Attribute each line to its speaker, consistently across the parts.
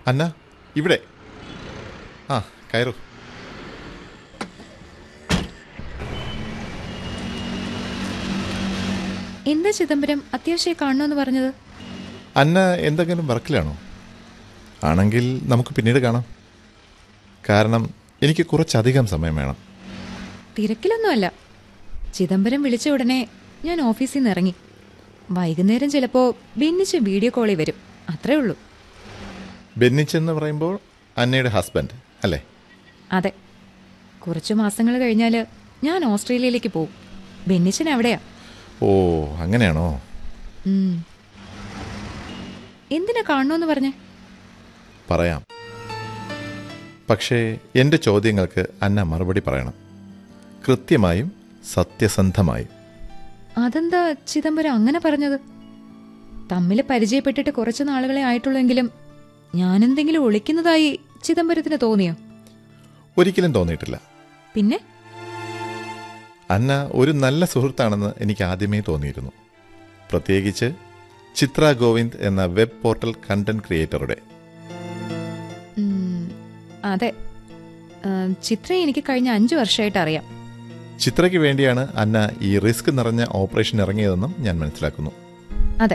Speaker 1: അന്ന ഇവിടെ ആ കയറൂ
Speaker 2: എന്താ ചിദംബരം അത്യാവശ്യമായി കാണണമെന്ന് പറഞ്ഞത്
Speaker 1: അന്ന എന്തെങ്കിലും വർക്കിലാണോ ആണെങ്കിൽ നമുക്ക് പിന്നീട് കാണാം കാരണം എനിക്ക് കുറച്ചധികം സമയം വേണം
Speaker 2: തിരക്കിലൊന്നുമല്ല ചിദംബരം വിളിച്ച ഉടനെ ഞാൻ ഓഫീസിൽ നിന്ന് ഇറങ്ങി വൈകുന്നേരം ചിലപ്പോൾ ഭിന്നിച്ച് വീഡിയോ കോളിൽ വരും അത്രേ ഉള്ളൂ
Speaker 1: ബെന്നിച്ചെന്ന് പറയുമ്പോൾ അന്നയുടെ ഹസ്ബൻഡ് അല്ലേ
Speaker 2: അതെ കുറച്ചു മാസങ്ങൾ കഴിഞ്ഞാൽ ഞാൻ ഓസ്ട്രേലിയയിലേക്ക് പോകും ബെന്നിച്ചൻ അവിടെയാ
Speaker 1: ഓ അങ്ങനെയാണോ
Speaker 2: ഉം. എന്തിനാ കാണണമെന്ന് പറഞ്ഞേ
Speaker 1: പറയാം പക്ഷേ എൻ്റെ ചോദ്യങ്ങൾക്ക് അന്ന മറുപടി പറയണം കൃത്യമായും സത്യസന്ധമായും
Speaker 2: അതെന്താ ചിദംബരം അങ്ങനെ പറഞ്ഞത് തമ്മിൽ പരിചയപ്പെട്ടിട്ട് കുറച്ച് നാളുകളെ ആയിട്ടുള്ളെങ്കിലും ഞാനെന്തെങ്കിലും ഒളിക്കുന്നതായി ചിദംബരത്തിന് തോന്നിയോ
Speaker 1: ഒരിക്കലും തോന്നിയിട്ടില്ല
Speaker 2: പിന്നെ
Speaker 1: അന്ന ഒരു നല്ല സുഹൃത്താണെന്ന് എനിക്ക് ആദ്യമേ തോന്നിയിരുന്നു പ്രത്യേകിച്ച് ചിത്ര ഗോവിന്ദ് എന്ന വെബ് പോർട്ടൽ കണ്ടന്റ് ക്രിയേറ്ററുടെ
Speaker 2: ഉം, അതെ ആ, ചിത്രയെ എനിക്ക് കഴിഞ്ഞ അഞ്ചു വർഷമായിട്ട് അറിയാം
Speaker 1: ചിത്രയ്ക്ക് വേണ്ടിയാണ് അന്ന ഈ റിസ്ക് നിറഞ്ഞ ഓപ്പറേഷൻ ഇറങ്ങിയതെന്നും ഞാൻ മനസ്സിലാക്കുന്നു
Speaker 2: അതെ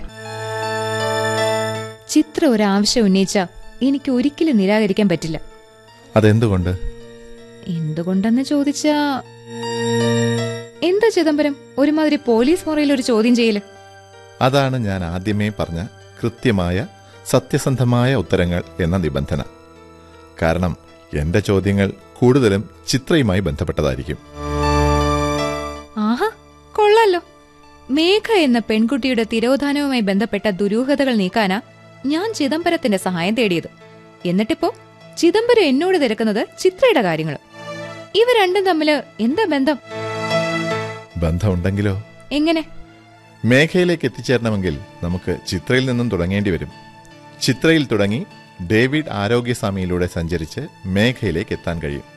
Speaker 2: ചിത്ര ഒരാവശ്യം ഉന്നയിച്ച എനിക്ക് ഒരിക്കലും നിരാകരിക്കാൻ പറ്റില്ല
Speaker 1: അതെന്തുകൊണ്ട്
Speaker 2: എന്തുകൊണ്ടെന്ന് ചോദിച്ചാ എന്താ ചിദംബരം ഒരുമാതിരി പോലീസ് മുറിയിൽ ഒരു ചോദ്യം ചെയ്യല്
Speaker 1: അതാണ് ഞാൻ ആദ്യമേ പറഞ്ഞ കൃത്യമായ സത്യസന്ധമായ ഉത്തരങ്ങൾ എന്ന നിബന്ധന കാരണം എൻ്റെ ചോദ്യങ്ങൾ കൂടുതലും ചിത്രയുമായി ബന്ധപ്പെട്ടതായിരിക്കും
Speaker 2: ആഹാ കൊള്ളാലോ മേഘ എന്ന പെൺകുട്ടിയുടെ തിരോധാനവുമായി ബന്ധപ്പെട്ട ദുരൂഹതകൾ നീക്കാനാ ഞാൻ ചിദംബരത്തിന്റെ സഹായം തേടിയത് എന്നിട്ടിപ്പോ ചിദംബരം എന്നോട് തിരക്കുന്നത് ചിത്രയുടെ കാര്യങ്ങൾ ഇവ രണ്ടും തമ്മില് എന്താ ബന്ധം
Speaker 1: ബന്ധമുണ്ടെങ്കിലോ
Speaker 2: എങ്ങനെ
Speaker 1: മേഘയിലേക്ക് എത്തിച്ചേരണമെങ്കിൽ നമുക്ക് ചിത്രയിൽ നിന്നും തുടങ്ങേണ്ടി വരും ചിത്രയിൽ തുടങ്ങി ഡേവിഡ് ആരോഗ്യസ്വാമിയിലൂടെ സഞ്ചരിച്ച് മേഘയിലേക്ക് എത്താൻ കഴിയും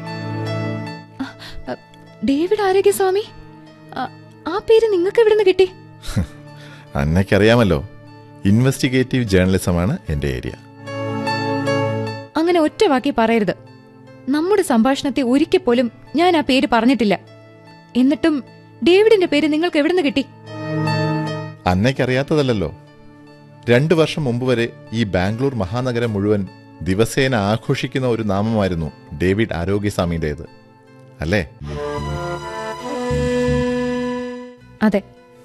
Speaker 2: അ, ഡേവിഡ് ആരോഗ്യസ്വാമി അ, ആ പേര് നിങ്ങൾക്ക് എവിടുന്ന് കിട്ടി
Speaker 1: അന്നയ്ക്കറിയാമല്ലോ ഇൻവെസ്റ്റിഗേറ്റീവ് ജേർണലിസമാണ് എൻ്റെ ഏരിയ
Speaker 2: അങ്ങനെ ഒറ്റ വാക്കി പറയരുത് നമ്മുടെ സംഭാഷണത്തെ ഒരിക്കൽ പോലും ഞാൻ ആ പേര് പറഞ്ഞിട്ടില്ല എന്നിട്ടും ഡേവിഡിന്റെ പേര് നിങ്ങൾക്ക് എവിടുന്ന് കിട്ടി
Speaker 1: അന്നയ്ക്കറിയാത്തതല്ലോ രണ്ടു വർഷം മുമ്പ് വരെ ഈ ബാംഗ്ലൂർ മഹാനഗരം മുഴുവൻ ദിവസേന ആഘോഷിക്കുന്ന ഒരു നാമമായിരുന്നു ഡേവിഡ് ആരോഗ്യസ്വാമിയുടേത് അല്ലേ
Speaker 2: അതെ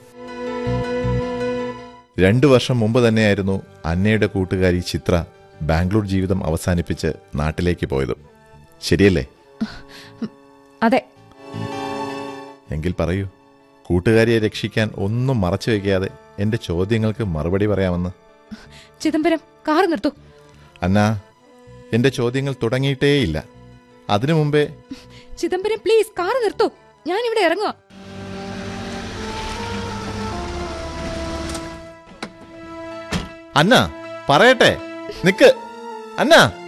Speaker 1: രണ്ടു വർഷം മുമ്പ് തന്നെയായിരുന്നു അന്നയുടെ കൂട്ടുകാരി ചിത്ര ബാംഗ്ലൂർ ജീവിതം അവസാനിപ്പിച്ച് നാട്ടിലേക്ക് പോയതും ശരിയല്ലേ
Speaker 2: അതെ
Speaker 1: എങ്കിൽ പറയൂ കൂട്ടുകാരിയെ രക്ഷിക്കാൻ ഒന്നും മറച്ചു വയ്ക്കാതെ എന്റെ ചോദ്യങ്ങൾക്ക് മറുപടി പറയാമെന്ന്
Speaker 2: ചിദംബരം കാർ നിർത്തൂ
Speaker 1: അന്ന എന്റെ ചോദ്യങ്ങൾ തുടങ്ങിയിട്ടേയില്ല അതിനു മുമ്പേ
Speaker 2: ചിദംബരം പ്ലീസ് കാർ നിർത്തൂ ഞാൻ ഇവിടെ ഇറങ്ങുക
Speaker 1: അന്ന പറയട്ടെ നിക്ക് അന്ന